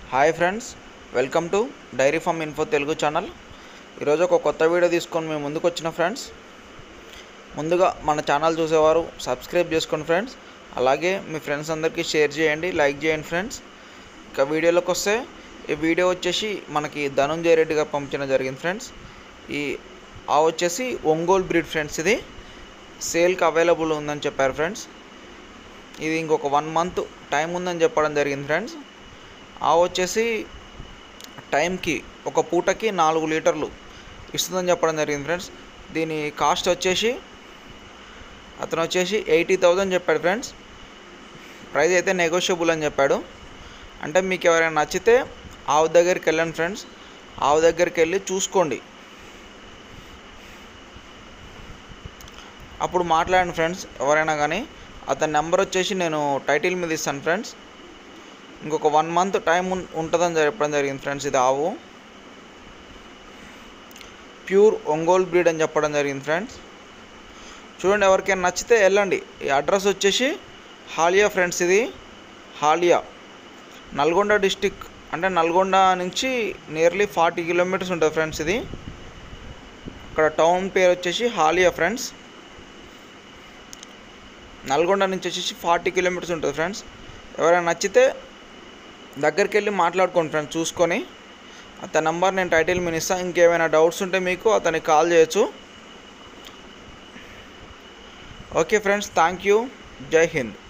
hi friends welcome to dairy farm info Telugu channel ఈరోజు ఒక కొత్త వీడియో తీసుకొని మేము ముందుకు వచ్చిన ఫ్రెండ్స్ ముందుగా మన ఛానల్ చూసేవారు సబ్స్క్రైబ్ చేసుకోండి ఫ్రెండ్స్ అలాగే మీ ఫ్రెండ్స్ అందరికీ షేర్ చేయండి లైక్ చేయండి ఫ్రెండ్స్ ఇక వీడియోలోకి వస్తే ఈ వీడియో వచ్చేసి మనకి ధనుంజయ రెడ్డి గారు పంపించడం జరిగింది ఫ్రెండ్స్ ఈ ఆ వచ్చేసి ఒంగోలు బ్రీడ్ ఫ్రెండ్స్ ఇది సేల్కి అవైలబుల్ ఉందని చెప్పారు ఫ్రెండ్స్ ఇది ఇంకొక వన్ మంత్ టైం ఉందని చెప్పడం జరిగింది ఫ్రెండ్స్ ఆ వచ్చేసి టైంకి ఒక పూటకి నాలుగు లీటర్లు ఇస్తుందని చెప్పడం జరిగింది ఫ్రెండ్స్ దీని కాస్ట్ వచ్చేసి అతను వచ్చేసి ఎయిటీ థౌజండ్ చెప్పాడు ఫ్రెండ్స్ ప్రైస్ అయితే నెగోషియబుల్ అని చెప్పాడు అంటే మీకు ఎవరైనా నచ్చితే ఆవు దగ్గరికి వెళ్ళండి ఫ్రెండ్స్ ఆవు దగ్గరికి వెళ్ళి చూసుకోండి అప్పుడు మాట్లాడండి ఫ్రెండ్స్ ఎవరైనా కానీ అతని నెంబర్ వచ్చేసి నేను టైటిల్ మీద ఇస్తాను ఫ్రెండ్స్ ఇంకొక వన్ మంత్ టైం ఉం- ఉంటుందని చెప్పడం జరిగింది ఫ్రెండ్స్ ఇది ఆవు ప్యూర్ ఒంగోలు బ్రీడ్ అని చెప్పడం జరిగింది ఫ్రెండ్స్ చూడండి ఎవరికైనా నచ్చితే వెళ్ళండి ఈ అడ్రస్ వచ్చేసి హాలియా ఫ్రెండ్స్ ఇది హాలియా నల్గొండ డిస్టిక్ అంటే నల్గొండ నుంచి నియర్లీ ఫార్టీ కిలోమీటర్స్ ఉంటుంది ఫ్రెండ్స్ ఇది ఇక్కడ టౌన్ పేరు వచ్చేసి హాలియా ఫ్రెండ్స్ నల్గొండ నుంచి వచ్చేసి ఫార్టీ కిలోమీటర్స్ ఉంటుంది ఫ్రెండ్స్ ఎవరైనా నచ్చితే దగ్గరికి వెళ్ళి మాట్లాడుకోండి ఫ్రెండ్స్ చూసుకొని అతని నెంబర్ నేను టైటిల్ మీద ఇస్తాను ఇంకేమైనా డౌట్స్ ఉంటే మీకు అతనికి కాల్ చేయొచ్చు ఓకే ఫ్రెండ్స్ థ్యాంక్ యూ జై హింద్